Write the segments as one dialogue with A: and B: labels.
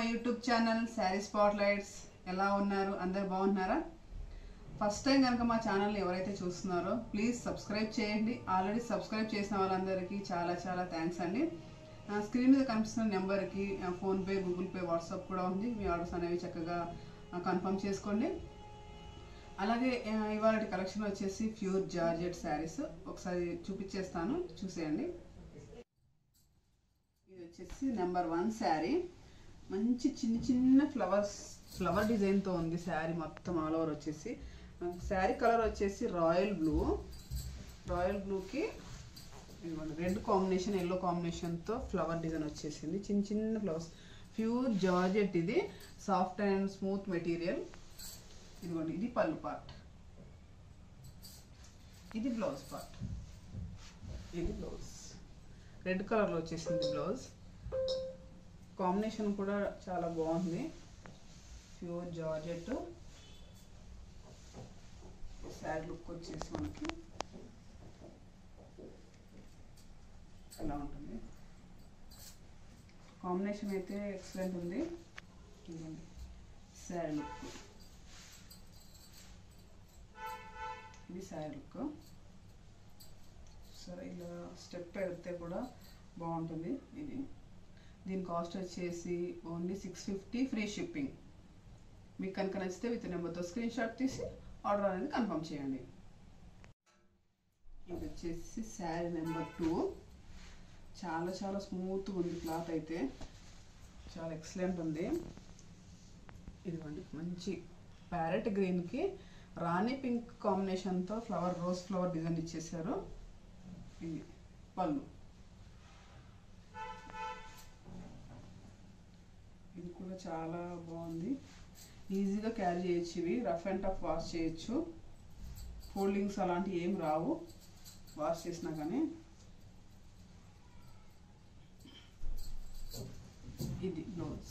A: YouTube channel sari spot lights ఎలా ఉన్నారు అందరు బాగున్నారా ఫస్ట్ టైం కనుక మా ఛానల్ని ఎవరైతే చూస్తున్నారో ప్లీజ్ సబ్స్క్రైబ్ చేయండి ఆల్రెడీ సబ్స్క్రైబ్ చేసిన వాళ్ళందరికీ చాలా చాలా థ్యాంక్స్ అండి ఆ, స్క్రీన్ మీద కనిపిస్తున్న నెంబర్కి ఆ, ఫోన్పే గూగుల్ పే వాట్సాప్ కూడా ఉంది మీ ఆర్డర్స్ అనేవి చక్కగా ఆ, కన్ఫర్మ్ చేసుకోండి అలాగే ఆ, ఇవాళ కలెక్షన్ వచ్చేసి ప్యూర్ జార్జెట్ శారీస్ ఒకసారి చూపించేస్తాను చూసేయండి ఇది వచ్చేసి నెంబర్ వన్ శారీ మంచి చిన్న చిన్న ఫ్లవర్స్ ఫ్లవర్ డిజైన్తో ఉంది శారీ మొత్తం ఆల్ ఓవర్ వచ్చేసి శారీ కలర్ వచ్చేసి రాయల్ బ్లూ రాయల్ బ్లూకి రెడ్ కాంబినేషన్ ఎల్లో కాంబినేషన్తో ఫ్లవర్ డిజైన్ వచ్చేసింది చిన్న చిన్న ఫ్లవర్స్ ప్యూర్ జార్జెట్ ఇది సాఫ్ట్ అండ్ స్మూత్ మెటీరియల్ ఇదిగోండి ఇది పళ్ళు పార్ట్ ఇది బ్లౌజ్ పార్ట్ ఇది బ్లౌజ్ రెడ్ కలర్లో వచ్చేసింది బ్లౌజ్ కాంబినేషన్ కూడా చాలా బాగుంది ప్యూర్ జార్జెట్ శారీ లుక్ వచ్చేసి మనకి ఇలా ఉంటుంది కాంబినేషన్ అయితే ఎక్సలెంట్ ఉంది ఇదిగోండి శారీ లుక్ ఇది శారీ లుక్ సరే ఇలా స్టెప్ పెడితే కూడా బాగుంటుంది ఇది దీని కాస్ట్ వచ్చేసి only six fifty free shipping మీకు కనుక నచ్చితే విత్ నెంబర్తో స్క్రీన్ షాట్ తీసి ఆర్డర్ అనేది కన్ఫర్మ్ చేయండి ఇది వచ్చేసి శారీ నెంబర్ టూ చాలా చాలా స్మూత్గా ఉంది క్లాత్ అయితే చాలా ఎక్సలెంట్ ఉంది ఇదిగోండి మంచి ప్యారెట్ గ్రీన్కి రాణి పింక్ కాంబినేషన్తో ఫ్లవర్ రోజ్ ఫ్లవర్ డిజైన్ ఇచ్చేసారు ఇది పళ్ళు ఇది కూడా చాలా బాగుంది ఈజీగా క్యారీ చేయొచ్చు ఇవి రఫ్ అండ్ టఫ్ వాష్ చేయొచ్చు ఫోల్డింగ్స్ అలాంటివి ఏం రావు వాష్ చేసినా కానీ ఇది బ్లౌజ్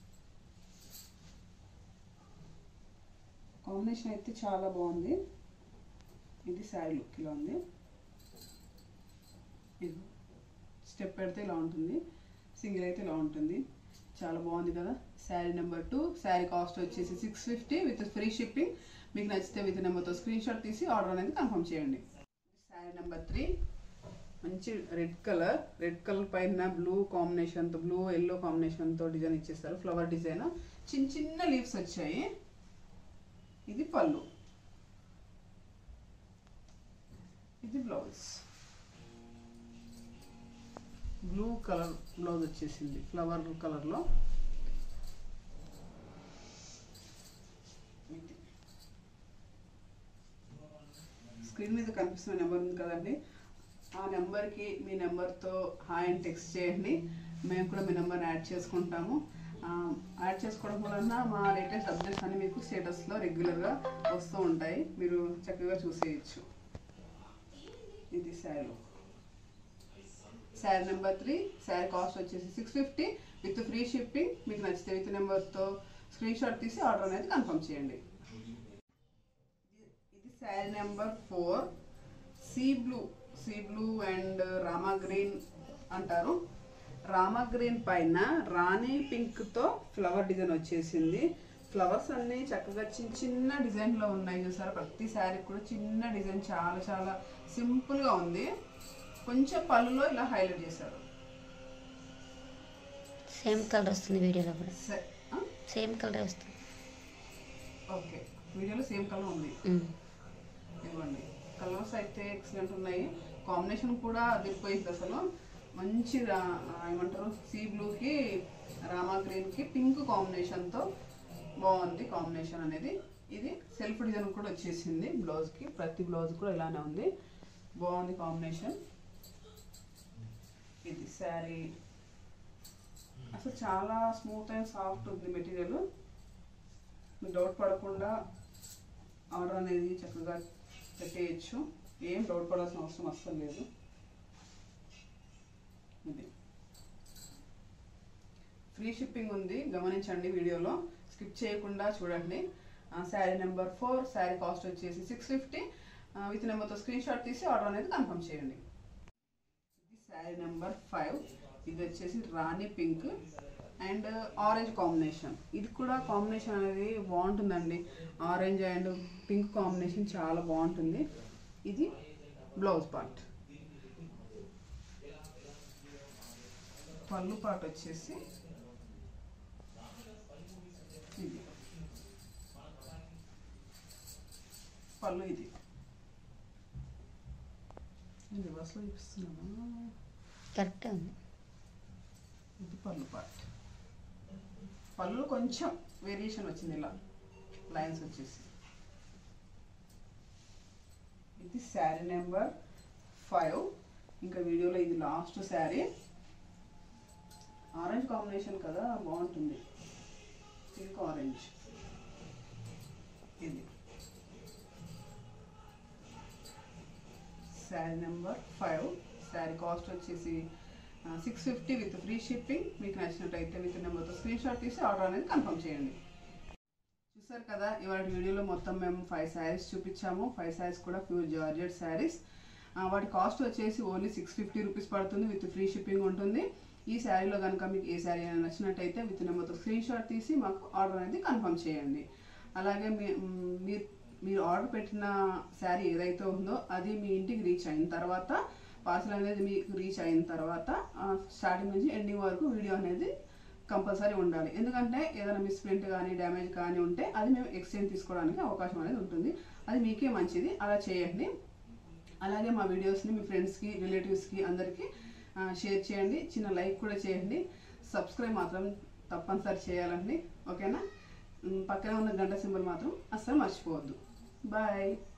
A: కాంబినేషన్ అయితే చాలా బాగుంది ఇది శారీ లుక్ ఇలా ఉంది ఇది స్టెప్ పెడితే ఇలా ఉంటుంది సింగిల్ అయితే ఇలా ఉంటుంది చాలా బాగుంది కదా sari number two sari cost వచ్చేసి six fifty with free shipping మీకు నచ్చితే విత్ నెంబర్తో స్క్రీన్ షాట్ తీసి ఆర్డర్ అనేది కన్ఫర్మ్ చేయండి శారీ నెంబర్ త్రీ మంచి రెడ్ కలర్ రెడ్ కలర్ పైన బ్లూ కాంబినేషన్తో బ్లూ ఎల్లో కాంబినేషన్తో డిజైన్ ఇచ్చేస్తారు ఫ్లవర్ డిజైన్ చిన్న చిన్న లీవ్స్ వచ్చాయి ఇది పళ్ళు ఇది బ్లౌజ్ బ్లూ కలర్ బ్లౌజ్ వచ్చేసింది ఫ్లవర్ కలర్లో స్క్రీన్ మీద కనిపిస్తున్న నెంబర్ ఉంది కదండి ఆ నెంబర్కి మీ నెంబర్తో హాయ్ అని టెక్స్ట్ చేయండి మేము కూడా మీ నెంబర్ని యాడ్ చేసుకుంటాము ఆ, యాడ్ చేసుకోవడం వలన మా లేటెస్ట్ అప్డేట్స్ అన్ని మీకు స్టేటస్లో రెగ్యులర్గా వస్తూ ఉంటాయి మీరు చక్కగా చూసేయచ్చు ఇది sari sari number three sari cost వచ్చేసి six fifty with free shipping మీకు నచ్చితే విత్ నెంబర్తో స్క్రీన్ షాట్ తీసి ఆర్డర్ అనేది కన్ఫర్మ్ చేయండి ఇది sari number four sea blue sea blue and రామా గ్రీన్ అంటారు రామా గ్రీన్ పైన రాణి పింక్తో ఫ్లవర్ డిజైన్ వచ్చేసింది ఫ్లవర్స్ అన్నీ చక్కగా చిన్న చిన్న డిజైన్లో ఉన్నాయి చూసారా ప్రతి శారీ కూడా చిన్న డిజైన్ చాలా చాలా సింపుల్గా ఉంది కొంచెం పళ్ళులో ఇలా హైలైట్ చేశారు
B: సేమ్ కలర్ వస్తుంది వీడియోలో కూడా
A: సే- ఆ?
B: సేమ్ కలర్ వస్తుంది
A: ఓకే వీడియోలో సేమ్ కలర్ ఉంది
B: ఉమ్.
A: ఇవ్వండి కలర్స్ అయితే ఎక్సలెంట్ ఉన్నాయి కాంబినేషన్ కూడా అదిరిపోయింది అసలు మంచి రా- ఏమంటారు సీ బ్లూకి రామా గ్రీన్కి పింక్ కాంబినేషన్తో బాగుంది కాంబినేషన్ అనేది ఇది సెల్ఫ్ డిజైన్ కూడా వచ్చేసింది బ్లౌజ్కి ప్రతి బ్లౌజ్ కూడా ఇలానే ఉంది బాగుంది కాంబినేషన్ ఇది శారీ అసలు చాలా స్మూత్ అండ్ సాఫ్ట్ ఉంది మెటీరియల్ మీరు డౌట్ పడకుండా ఆర్డర్ అనేది చక్కగా పెట్టేయచ్చు ఏం డౌట్ పడాల్సిన అవసరం అస్సలు లేదు ఇది ఫ్రీ షిప్పింగ్ ఉంది గమనించండి వీడియోలో స్కిప్ చేయకుండా చూడండి sari number four sari cost వచ్చేసి సిక్స్ ఫిఫ్టీ విత్ నెంబర్తో స్క్రీన్ షాట్ తీసి ఆర్డర్ అనేది కన్ఫర్మ్ చేయండి ఇది శారీ నెంబర్ ఫైవ్ ఇది వచ్చేసి రాణి పింక్ అండ్ ఆరెంజ్ కాంబినేషన్ ఇది కూడా కాంబినేషన్ అనేది బాగుంటుందండి ఆరెంజ్ అండ్ పింక్ కాంబినేషన్ చాలా బాగుంటుంది ఇది బ్లౌజ్ పార్ట్ పళ్ళు పార్ట్ వచ్చేసి ఇది పళ్ళు ఇది నేను రివర్స్లో చూపిస్తున్నాను
B: కరెక్టే ఉంది
A: ఇది పళ్ళు పార్ట్ పళ్ళు కొంచెం వేరియేషన్ వచ్చింది ఇలా లైన్స్ వచ్చేసి ఇది శారీ నెంబర్ ఫైవ్ ఇంకా వీడియోలో ఇది లాస్ట్ శారీ ఆరెంజ్ కాంబినేషన్ కదా బాగుంటుంది పింక్ ఆరెంజ్ ఇది sari number five sari cost వచ్చేసి six fifty with free shipping మీకు నచ్చినట్టయితే విత్ నెంబర్తో స్క్రీన్ షాట్ తీసి ఆర్డర్ అనేది కన్ఫర్మ్ చేయండి చూసారు కదా ఇవాళ వీడియోలో మొత్తం మేము ఫైవ్ శారీస్ చూపించాము ఫైవ్ శారీస్ కూడా ప్యూర్ జార్జెట్ శారీస్ వాటి కాస్ట్ వచ్చేసి ఓన్లీ సిక్స్ ఫిఫ్టీ రూపీస్ పడుతుంది విత్ ఫ్రీ షిప్పింగ్ ఉంటుంది ఈ శారీలో కనుక మీకు ఏ శారీ అయినా నచ్చినట్టయితే విత్ నెంబర్తో స్క్రీన్ షాట్ తీసి మాకు ఆర్డర్ అనేది కన్ఫర్మ్ చేయండి అలాగే మీ మ్, మీరు మీరు ఆర్డర్ పెట్టిన శారీ ఏదైతే ఉందో అది మీ ఇంటికి రీచ్ అయిన తర్వాత పార్సల్ అనేది మీకు రీచ్ అయిన తర్వాత స్టార్టింగ్ నుంచి ఎండింగ్ వరకు వీడియో అనేది కంపల్సరీ ఉండాలి ఎందుకంటే ఏదైనా మిస్ప్రింట్ కానీ డ్యామేజ్ కానీ ఉంటే అది మేము ఎక్స్చేంజ్ తీసుకోవడానికి అవకాశం అనేది ఉంటుంది అది మీకే మంచిది అలా చేయండి అలాగే మా వీడియోస్ని మీ ఫ్రెండ్స్కి రిలేటివ్స్కి అందరికీ షేర్ చేయండి చిన్న లైక్ కూడా చేయండి సబ్స్క్రైబ్ మాత్రం తప్పనిసరి చేయాలండి ఓకేనా ఉమ్, పక్కనే ఉన్న గంట సింబల్ మాత్రం అస్సలు మర్చిపోవద్దు బాయ్